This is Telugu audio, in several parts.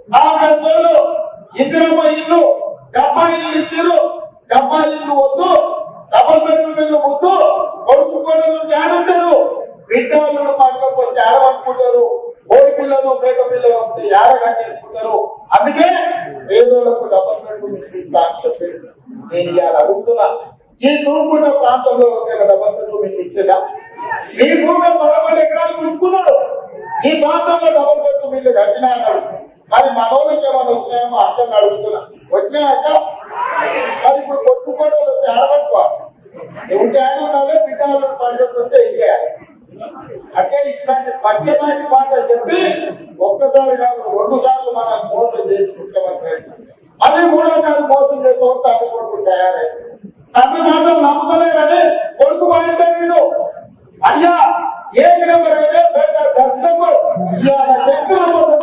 కాంగ్రెస్ వాళ్ళు ఇందిరమ్మ ఇల్లు డబ్బా ఇల్లు ఇచ్చారు డబ్బా ఇల్లు వద్దు డబల్ బెడ్రూమ్ ఇల్లు వద్దు కొడుకు కోడలు ఏడుంటారు విద్యార్థులు పట్టుకపోతే ఏడవనుకుంటారు కోడి పిల్లలు మేక పిల్లలు వస్తే ఏడ కట్టేసుకుంటారు అందుకే పేదోళ్లకు డబల్ బెడ్రూమ్ ఇల్లు ఇస్తా అని చెప్పి నేను ఇవాళ అడుగుతున్నా ఈ తూర్పున్న ప్రాంతంలో ఒక డబల్ బెడ్రూమ్ ఇల్లు ఇచ్చేదా మీ భూమి పదకొండు ఎకరాలు కొనుక్కున్నాడు ఈ ప్రాంతంలో డబల్ బెడ్రూమ్ ఇల్లు కట్టినా అన్నాడు మరి మనోళ్ళకి ఏమైనా వచ్చినాయేమో అర్థం అడుగుతున్నా వచ్చినాయి అక్క మరి ఇప్పుడు కొట్టుకోవడం వస్తే ఆడబట్టుకోవాలి ఉంటే ఆడ ఉండాలి బిడ్డలు పండుగ వస్తే ఏం చేయాలి అంటే ఇట్లాంటి పద్యమాటి మాటలు చెప్పి ఒక్కసారి కాదు రెండు సార్లు మనం మోసం చేసి ముఖ్యమంత్రి అది మూడోసారి మోసం చేసి తల్లి కొడుకు తయారై తండ్రి మాటలు నమ్ముతలేరని కొడుకు బయలుదేరిండు అయ్యా ఏ నెంబర్ అయితే బయట దశ నెంబర్ ఇవాళ చెప్పిన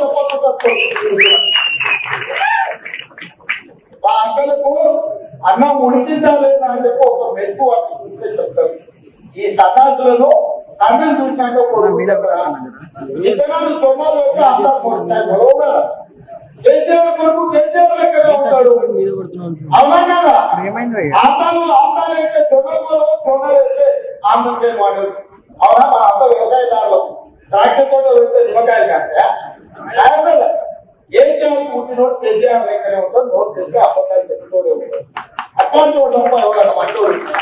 మా అక్కలకు అన్నం ఉడికిందా లేదా అని చెప్పి ఒక మెప్పు వాళ్ళకి చూస్తే చెప్తారు ఈ సన్నాసులను తండ్రిని చూసినాక కొడుకు దగ్గర ఇతరాలు సొన్నాలు పెట్టి అందాలు పొడుస్తాయి బరోగా కేసీఆర్ కొడుకు కేసీఆర్ లెక్కనే ఉంటాడు అవునా కదా ఆంతాలు ఆంతాలు అయితే జొన్నలు జొన్నలు అయితే ఆంధ్రసేన్ వాడరు అవునా మన అంత వ్యవసాయదారులు ద్రాక్ష తోట పెడితే నిమ్మకాయలు కాస్తాయా కాయగలరా? కేసీఆర్ పుట్టినోడు కేసీఆర్ లెక్కనే ఉంటాడు నోట్ తెస్తే అబద్ధాలు చెప్పుకోడు అట్లాంటి వాడు తప్ప ఎవరన్నా మంచోడు